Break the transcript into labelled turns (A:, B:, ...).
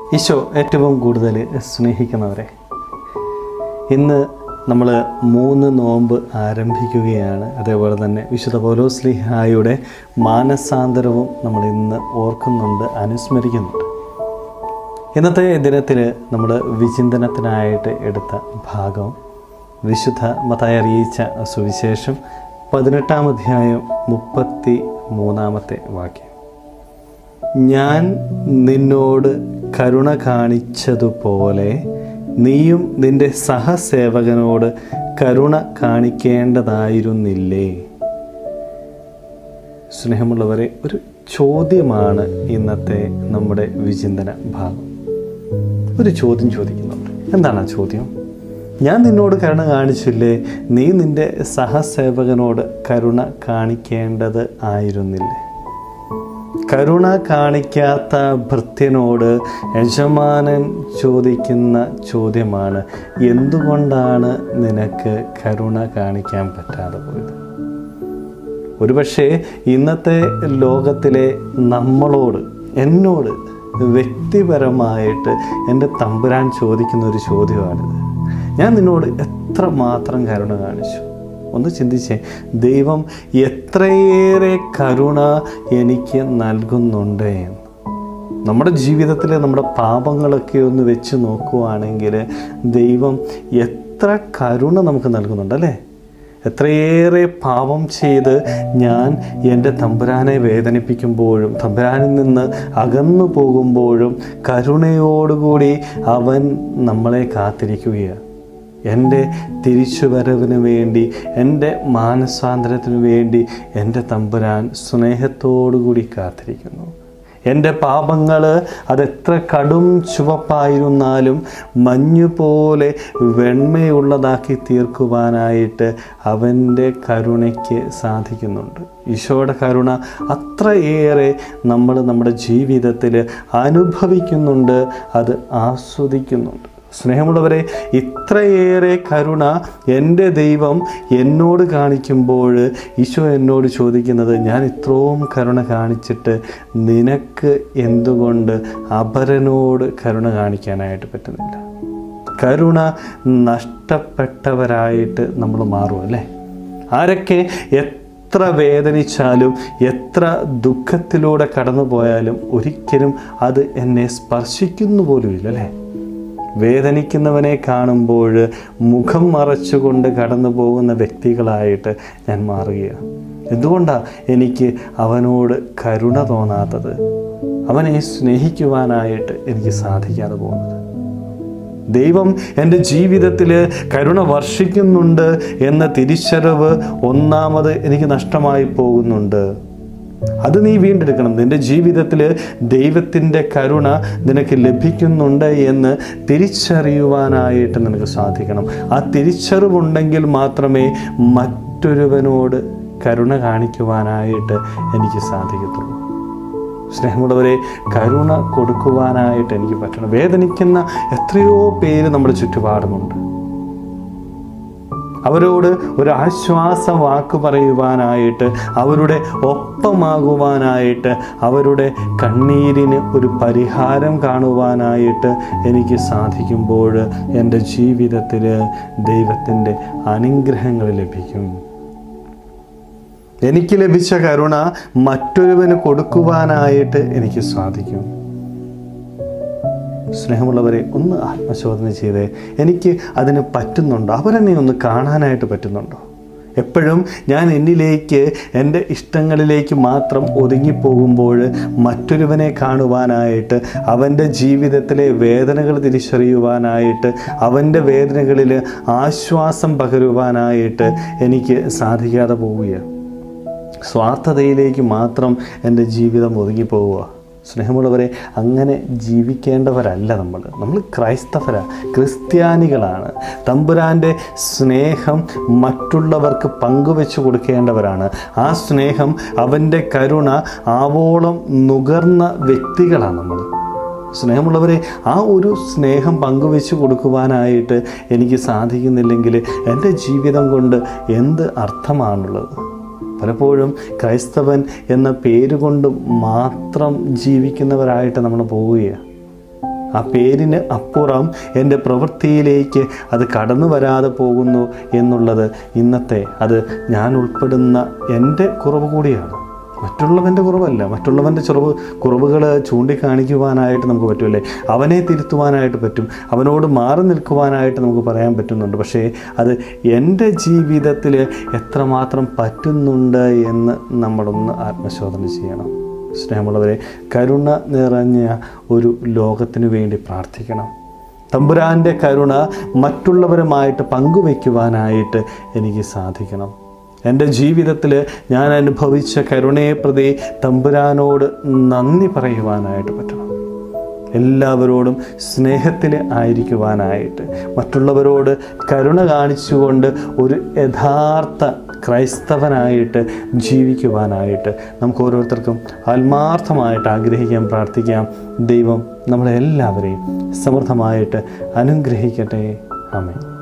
A: ഈശോ ഏറ്റവും കൂടുതൽ സ്നേഹിക്കുന്നവരെ ഇന്ന് നമ്മൾ മൂന്ന് നോമ്പ് ആരംഭിക്കുകയാണ് അതേപോലെ തന്നെ വിശുദ്ധ പൗലോസ്ലിഹായുടെ മാനസാന്തരവും നമ്മൾ ഇന്ന് ഓർക്കുന്നുണ്ട് അനുസ്മരിക്കുന്നുണ്ട് ഇന്നത്തെ ദിനത്തിൽ നമ്മൾ വിചിന്തനത്തിനായിട്ട് എടുത്ത ഭാഗം വിശുദ്ധ മതായി അറിയിച്ച സുവിശേഷം പതിനെട്ടാം അധ്യായം മുപ്പത്തി മൂന്നാമത്തെ വാക്യം ഞാൻ നിന്നോട് കരുണ കാണിച്ചതുപോലെ നീയും നിന്റെ സഹസേവകനോട് കരുണ കാണിക്കേണ്ടതായിരുന്നില്ലേ സ്നേഹമുള്ളവരെ ഒരു ചോദ്യമാണ് ഇന്നത്തെ നമ്മുടെ വിചിന്തന ഭാഗം ഒരു ചോദ്യം ചോദിക്കുന്നുണ്ട് എന്താണ് ആ ചോദ്യം ഞാൻ നിന്നോട് കരുണ കാണിച്ചില്ലേ നീ നിന്റെ സഹസേവകനോട് കരുണ കാണിക്കേണ്ടത് ആയിരുന്നില്ലേ കരുണ കാണിക്കാത്ത ഭൃത്യനോട് യജമാനൻ ചോദിക്കുന്ന ചോദ്യമാണ് എന്തുകൊണ്ടാണ് നിനക്ക് കരുണ കാണിക്കാൻ പറ്റാതെ പോയത് ഒരുപക്ഷെ ഇന്നത്തെ ലോകത്തിലെ നമ്മളോട് എന്നോട് വ്യക്തിപരമായിട്ട് എൻ്റെ തമ്പുരാൻ ചോദിക്കുന്ന ഒരു ചോദ്യമാണിത് ഞാൻ നിന്നോട് എത്ര മാത്രം കരുണ കാണിച്ചു ഒന്ന് ചിന്തിച്ചേ ദൈവം എത്രയേറെ കരുണ എനിക്ക് നൽകുന്നുണ്ട് എന്ന് നമ്മുടെ ജീവിതത്തിൽ നമ്മുടെ പാപങ്ങളൊക്കെ ഒന്ന് വെച്ച് നോക്കുവാണെങ്കിൽ ദൈവം എത്ര കരുണ നമുക്ക് നൽകുന്നുണ്ട് അല്ലേ എത്രയേറെ പാപം ചെയ്ത് ഞാൻ എൻ്റെ തമ്പുരാനെ വേദനിപ്പിക്കുമ്പോഴും തമ്പുരാനിൽ നിന്ന് അകന്നു പോകുമ്പോഴും കരുണയോടുകൂടി അവൻ നമ്മളെ കാത്തിരിക്കുകയാണ് എൻ്റെ തിരിച്ചുവരവിന് വേണ്ടി എൻ്റെ മാനസാന്തരത്തിന് വേണ്ടി എൻ്റെ തമ്പുരാൻ സ്നേഹത്തോടുകൂടി കാത്തിരിക്കുന്നു എൻ്റെ പാപങ്ങൾ അതെത്ര കടും ചുവപ്പായിരുന്നാലും മഞ്ഞുപോലെ വെണ്മയുള്ളതാക്കി തീർക്കുവാനായിട്ട് അവൻ്റെ കരുണയ്ക്ക് സാധിക്കുന്നുണ്ട് ഈശോയുടെ കരുണ അത്രയേറെ നമ്മൾ നമ്മുടെ ജീവിതത്തിൽ അനുഭവിക്കുന്നുണ്ട് അത് ആസ്വദിക്കുന്നുണ്ട് സ്നേഹമുള്ളവരെ ഇത്രയേറെ കരുണ എൻ്റെ ദൈവം എന്നോട് കാണിക്കുമ്പോൾ ഈശോ എന്നോട് ചോദിക്കുന്നത് ഞാൻ ഇത്രയും കരുണ കാണിച്ചിട്ട് നിനക്ക് എന്തുകൊണ്ട് അപരനോട് കരുണ കാണിക്കാനായിട്ട് പറ്റുന്നില്ല കരുണ നഷ്ടപ്പെട്ടവരായിട്ട് നമ്മൾ മാറും അല്ലേ ആരൊക്കെ എത്ര വേദനിച്ചാലും എത്ര ദുഃഖത്തിലൂടെ കടന്നു പോയാലും ഒരിക്കലും അത് എന്നെ സ്പർശിക്കുന്നു പോലുമില്ല അല്ലേ വേദനിക്കുന്നവനെ കാണുമ്പോൾ മുഖം മറച്ചുകൊണ്ട് കടന്നു പോകുന്ന വ്യക്തികളായിട്ട് ഞാൻ മാറുകയാണ് എന്തുകൊണ്ടാണ് എനിക്ക് അവനോട് കരുണ തോന്നാത്തത് അവനെ സ്നേഹിക്കുവാനായിട്ട് എനിക്ക് സാധിക്കാതെ പോകുന്നത് ദൈവം എൻ്റെ ജീവിതത്തിൽ കരുണ വർഷിക്കുന്നുണ്ട് എന്ന തിരിച്ചറിവ് ഒന്നാമത് എനിക്ക് നഷ്ടമായി പോകുന്നുണ്ട് അത് നീ വീണ്ടെടുക്കണം നിന്റെ ജീവിതത്തിൽ ദൈവത്തിൻ്റെ കരുണ നിനക്ക് ലഭിക്കുന്നുണ്ട് എന്ന് തിരിച്ചറിയുവാനായിട്ട് നിനക്ക് സാധിക്കണം ആ തിരിച്ചറിവുണ്ടെങ്കിൽ മാത്രമേ മറ്റൊരുവനോട് കരുണ കാണിക്കുവാനായിട്ട് എനിക്ക് സാധിക്കത്തുള്ളൂ സ്നേഹമുള്ളവരെ കരുണ കൊടുക്കുവാനായിട്ട് എനിക്ക് പറ്റണം വേദനിക്കുന്ന എത്രയോ പേര് നമ്മുടെ ചുറ്റുപാടുമുണ്ട് അവരോട് ഒരു ആശ്വാസ വാക്ക് പറയുവാനായിട്ട് അവരുടെ ഒപ്പമാകുവാനായിട്ട് അവരുടെ കണ്ണീരിന് ഒരു പരിഹാരം കാണുവാനായിട്ട് എനിക്ക് സാധിക്കുമ്പോൾ എൻ്റെ ജീവിതത്തിൽ ദൈവത്തിൻ്റെ അനുഗ്രഹങ്ങൾ ലഭിക്കും എനിക്ക് ലഭിച്ച കരുണ മറ്റൊരുവന് കൊടുക്കുവാനായിട്ട് എനിക്ക് സാധിക്കും സ്നേഹമുള്ളവരെ ഒന്ന് ആത്മശോധന ചെയ്തേ എനിക്ക് അതിന് പറ്റുന്നുണ്ടോ അവരെന്നെ ഒന്ന് കാണാനായിട്ട് പറ്റുന്നുണ്ടോ എപ്പോഴും ഞാൻ എന്നിലേക്ക് എൻ്റെ ഇഷ്ടങ്ങളിലേക്ക് മാത്രം ഒതുങ്ങിപ്പോകുമ്പോൾ മറ്റൊരുവനെ കാണുവാനായിട്ട് അവൻ്റെ ജീവിതത്തിലെ വേദനകൾ തിരിച്ചറിയുവാനായിട്ട് അവൻ്റെ വേദനകളിൽ ആശ്വാസം പകരുവാനായിട്ട് എനിക്ക് സാധിക്കാതെ പോവുകയാണ് സ്വാർത്ഥതയിലേക്ക് മാത്രം എൻ്റെ ജീവിതം ഒതുങ്ങിപ്പോവുക സ്നേഹമുള്ളവരെ അങ്ങനെ ജീവിക്കേണ്ടവരല്ല നമ്മൾ നമ്മൾ ക്രൈസ്തവരാ ക്രിസ്ത്യാനികളാണ് തമ്പുരാൻ്റെ സ്നേഹം മറ്റുള്ളവർക്ക് പങ്കുവെച്ചു കൊടുക്കേണ്ടവരാണ് ആ സ്നേഹം അവൻ്റെ കരുണ ആവോളം നുകർന്ന വ്യക്തികളാണ് നമ്മൾ സ്നേഹമുള്ളവരെ ആ ഒരു സ്നേഹം പങ്കുവെച്ച് കൊടുക്കുവാനായിട്ട് എനിക്ക് സാധിക്കുന്നില്ലെങ്കിൽ എൻ്റെ ജീവിതം കൊണ്ട് എന്ത് അർത്ഥമാണുള്ളത് പലപ്പോഴും ക്രൈസ്തവൻ എന്ന പേരുകൊണ്ട് മാത്രം ജീവിക്കുന്നവരായിട്ട് നമ്മൾ പോവുകയാണ് ആ പേരിന് അപ്പുറം എൻ്റെ പ്രവൃത്തിയിലേക്ക് അത് കടന്നു വരാതെ പോകുന്നു എന്നുള്ളത് ഇന്നത്തെ അത് ഞാൻ ഉൾപ്പെടുന്ന എൻ്റെ കുറവ് കൂടിയാണ് മറ്റുള്ളവൻ്റെ കുറവല്ല മറ്റുള്ളവൻ്റെ ചെറുവ് കുറവുകൾ ചൂണ്ടിക്കാണിക്കുവാനായിട്ട് നമുക്ക് പറ്റുമല്ലേ അവനെ തിരുത്തുവാനായിട്ട് പറ്റും അവനോട് മാറി നിൽക്കുവാനായിട്ട് നമുക്ക് പറയാൻ പറ്റുന്നുണ്ട് പക്ഷേ അത് എൻ്റെ ജീവിതത്തിൽ എത്രമാത്രം പറ്റുന്നുണ്ട് എന്ന് നമ്മളൊന്ന് ആത്മശോധന ചെയ്യണം സ്നേഹമുള്ളവരെ കരുണ നിറഞ്ഞ ഒരു ലോകത്തിനു വേണ്ടി പ്രാർത്ഥിക്കണം തമ്പുരാൻ്റെ കരുണ മറ്റുള്ളവരുമായിട്ട് പങ്കുവയ്ക്കുവാനായിട്ട് എനിക്ക് സാധിക്കണം എൻ്റെ ജീവിതത്തിൽ ഞാൻ അനുഭവിച്ച കരുണയെ പ്രതി തമ്പുരാനോട് നന്ദി പറയുവാനായിട്ട് പറ്റണം എല്ലാവരോടും സ്നേഹത്തിൽ ആയിരിക്കുവാനായിട്ട് മറ്റുള്ളവരോട് കരുണ കാണിച്ചുകൊണ്ട് ഒരു യഥാർത്ഥ ക്രൈസ്തവനായിട്ട് ജീവിക്കുവാനായിട്ട് നമുക്ക് ഓരോരുത്തർക്കും ആത്മാർത്ഥമായിട്ട് ആഗ്രഹിക്കാം പ്രാർത്ഥിക്കാം ദൈവം നമ്മളെല്ലാവരെയും സമൃദ്ധമായിട്ട് അനുഗ്രഹിക്കട്ടെ ആമേ